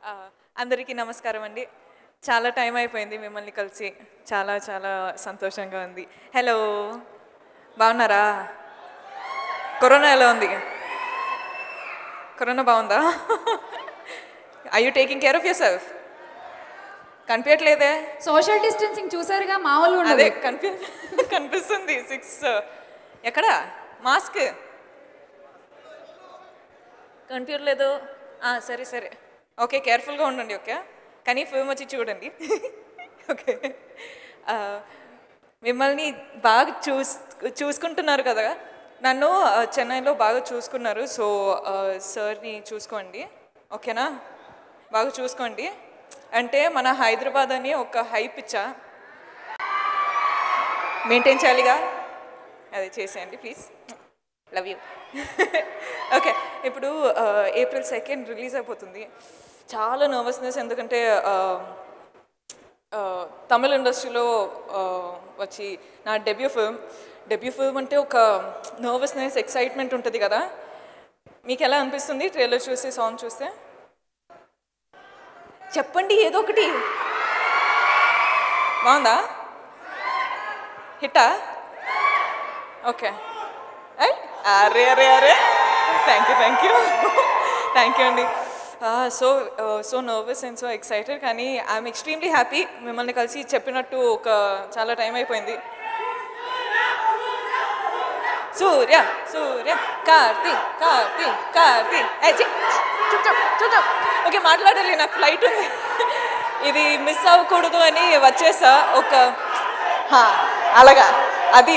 ఆ, అందరికీ నమస్కారం అండి చాలా టైం అయిపోయింది మిమ్మల్ని కలిసి చాలా చాలా సంతోషంగా ఉంది హలో బాగున్నారా కరోనా ఎలా ఉంది కరోనా బాగుందా I you taking care of yourself కనిపించట్లేదే సోషల్ డిస్టెన్సింగ్ చూసారుగా మామూలు అదే ఉండదు కనిపి కనిపిస్తుంది సిక్స్ ఎక్కడ మాస్క్ కనిపించలేదు ఆ, సరే సరే ఓకే కేర్ఫుల్గా ఉండండి ఓకే కానీ ఫిల్మ్ వచ్చి చూడండి ఓకే ఆ, మిమ్మల్ని బాగా చూస్ చూసుకుంటున్నారు కదా నన్ను ఆ, చెన్నైలో బాగా చూసుకున్నారు సో ఆ, సార్ని చూసుకోండి ఓకేనా బాగా చూసుకోండి అంటే మన హైదరాబాద్ అని ఒక హైప్ ఇచ్చా మెయింటైన్ చేయాలిగా అది చేసేయండి ప్లీజ్ లవ్ యూ ఓకే ఇప్పుడు ఏప్రిల్ సెకండ్ రిలీజ్ అయిపోతుంది చాలా నర్వస్నెస్ ఎందుకంటే ఆ, ఆ, తమిళ ఇండస్ట్రీలో ఆ, వచ్చి నా డెబ్యూ ఫిల్మ్ డెబ్యూ ఫిల్మ్ అంటే ఒక నర్వస్నెస్ ఎక్సైట్మెంట్ ఉంటుంది కదా మీకు ఎలా అనిపిస్తుంది ట్రైలర్ చూసి సాంగ్ చూస్తే చెప్పండి ఏదో ఒకటి బాగుందా హిట్టా ఓకే అరే అరే అరే thank you thank you thank you అండి so so nervous and so excited కానీ ఐఎమ్ ఎక్స్ట్రీమ్లీ హ్యాపీ మిమ్మల్ని కలిసి చెప్పినట్టు ఒక చాలా టైం అయిపోయింది సూర్య సూర్య కార్తీ కార్తీ కార్తీ ఏ, ఛీ, చూచప్ చూచప్ ఓకే మాట్లాడాలి నాకు ఫ్లైట్ ఉంది ఇది మిస్ అవ్వకూడదు అని వచ్చేసా ఒక హా, అలాగా అది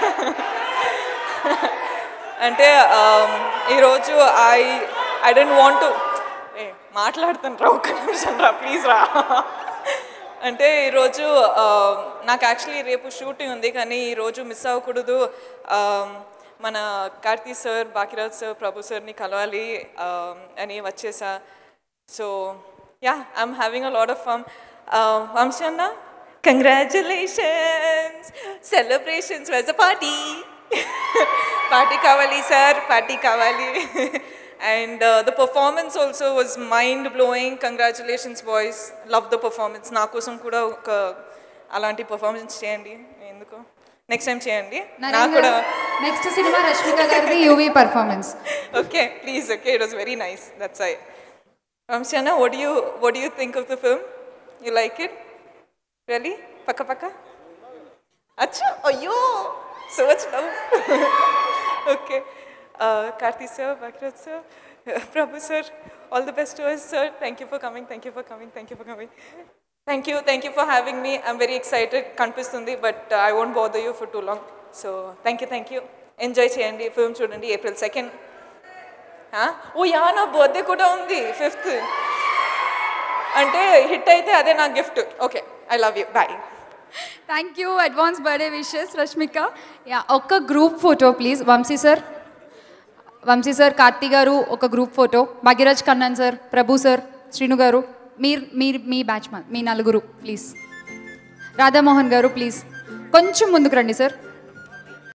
అంటే ఆమ్, ఈరోజు I I don't want to a మాట్లాడుతాను రా ఒక్క నిమిషం రా ప్లీజ్ రా అంటే ఈరోజు ఆ, నాకు యాక్చువల్లీ రేపు షూటింగ్ ఉంది కానీ ఈరోజు మిస్ అవ్వకూడదు ఆ, మన కార్తీ సార్ బాకిరాజ్ సార్ ప్రభు సార్ని కలవాలి ఆ, అని వచ్చేసా so yeah I'm having a lot of fun Vamshi అన్న congratulations celebrations veg a party party కావాలి సార్ పార్టీ కావాలి and the performance also was mind blowing congratulations boys love the performance నా కోసం కూడా ఒక అలాంటి పర్ఫార్మెన్స్ చేయండి ఎందుకు నెక్స్ట్ టైం చేయండి నాకు కూడా నెక్స్ట్ సినిమా రష్మిక గారిది UV performance okay please okay it was very nice that's why Ramshana, what do you what do you think of the film you like it really paka paka acha ayyo so much love okay uh, Karthi sir Bakraj sir Prabhu sir all the best to us sir thank you for coming thank you for coming thank you for coming thank you thank you for having మీ I'm very excited కనిపిస్తుంది but I won't bother you for too long so thank you thank you enjoy చేయండి film చూడండి April second oh yeah నా birthday కూడా ఉంది fifth అంటే hit అయితే అదే నా gift okay I love you boy thank you advance birthday wishes Rashmika yeah ఒక్క group photo please Vamshi sir Vamshi sir Karthi గారు ఒక group photo Bhagyaraj Kannan sir Prabhu sir Srinu గారు మీరు మీరు మీ బ్యాచ్ మీ నలుగురు ప్లీజ్ రాధామోహన్ గారు ప్లీజ్ కొంచెం ముందుకు రండి సార్